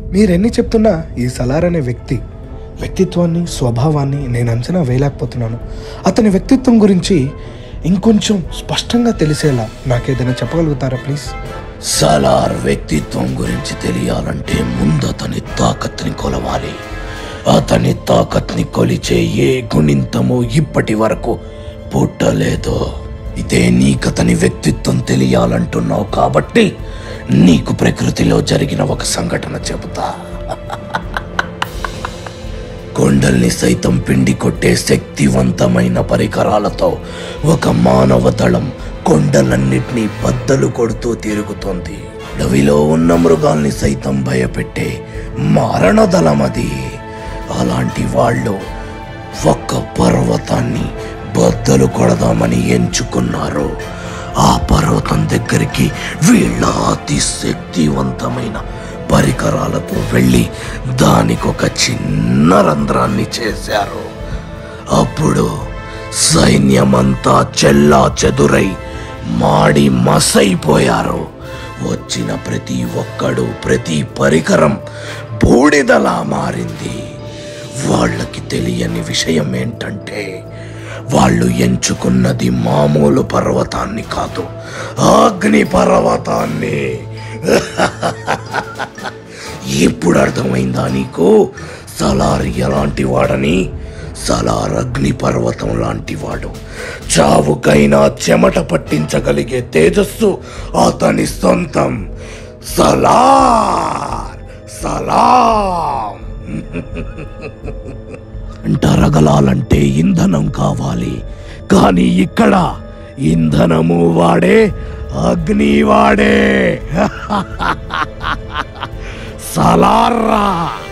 మీరెన్ని చెప్తున్నా ఈ సలార్ అనే వ్యక్తి వ్యక్తిత్వాన్ని స్వభావాన్ని నేను అంచనా వేయలేకపోతున్నాను అతని వ్యక్తిత్వం గురించి ఇంకొంచెం స్పష్టంగా తెలిసేలా నాకేదైనా చెప్పగలుగుతారా ప్లీజ్ సలార్ వ్యక్తిత్వం గురించి తెలియాలంటే ముందు అతని తాకత్ని కొలవాలి అతని తాకత్ని కొలిచే ఏ గుణింతము ఇప్పటి వరకు పుట్టలేదు ఇదే నీకతని వ్యక్తిత్వం తెలియాలంటున్నావు కాబట్టి నీకు ప్రకృతిలో జరిగిన ఒక సంఘటన చెబుతా కొండల్ని సైతం పిండి కొట్టే శక్తివంతమైన పరికరాలతో ఒక మానవ దళం కొండలన్నిటినీ బద్దలు కొడుతూ తిరుగుతోంది అడవిలో ఉన్న మృగాల్ని సైతం భయపెట్టే మారణ దళం అది అలాంటి వాళ్ళు ఒక్క పర్వతాన్ని బద్దలు కొడదామని ఎంచుకున్నారు ఆ పర్వతం దగ్గరికి వీళ్ళ అతి శక్తివంతమైన పరికరాలతో వెళ్ళి దానికొక చిన్న రంధ్రాన్ని చేశారు అప్పుడు సైన్యమంతా చెల్లా చెదురై మాడి మసైపోయారు వచ్చిన ప్రతి ఒక్కడు ప్రతి పరికరం బూడిదలా మారింది వాళ్ళకి తెలియని విషయం ఏంటంటే వాళ్ళు ఎంచుకున్నది మామూలు పర్వతాన్ని కాదు అగ్ని పర్వతాన్ని ఇప్పుడు అర్థమైందా నీకు సలార్ ఎలాంటి వాడని సలార్ అగ్ని పర్వతం లాంటి వాడు చావుకైనా చెమట పట్టించగలిగే తేజస్సు అతని సొంతం సలార్ సలాం అంటరగలాలంటే ఇంధనం కావాలి కానీ ఇక్కడ ఇంధనము వాడే అగ్ని వాడే సలార్రా